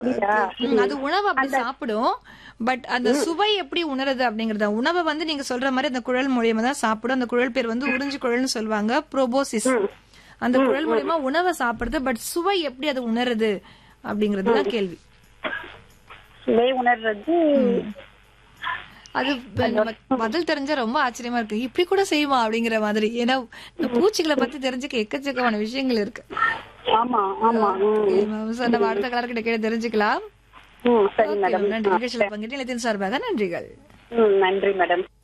அப்படியா ம், அது உணவு அப்படி சாப்பிடும் பட் அந்த சுவை எப்படி உணருது அப்படிங்கறத உணவை வந்து நீங்க சொல்ற மாதிரி அந்த குழல் மூலியமா தான் சாப்பிடும் அந்த குழல் பேர் வந்து உறிஞ்சி குழல்னு சொல்லுவாங்க ப்ரோபோசிஸ் அந்த குழல் மூலியமா உணவை சாப்பிடுது பட் சுவை எப்படி அது உணருது அப்படிங்கறது தான் கேள்வி சுவை உணர்றது அது ப- நமக்கு பதில் தெரிஞ்சா ரொம்ப ஆச்சரியமா இருக்கு இப்படி கூட செய்யுமா அப்படிங்கிற மாதிரி ஏன்னா இந்த பூச்சிகளை பத்தி தெரிஞ்சுக்க எக்கச்சக்கமான விஷயங்கள் இருக்கு ஆமா ஆமா ம். Okay, ma'am. So, நம்ம அடுத்த கலர்கிட்ட கேட்டு தெரிஞ்சுக்கலாம் ம் சரி Okay, மேடம் ma'am. நன்றி நிகழ்ச்சியில பங்கிட்டு நிலையத்தின் சார்பாக நன்றிகள் ம் நன்றி மேடம்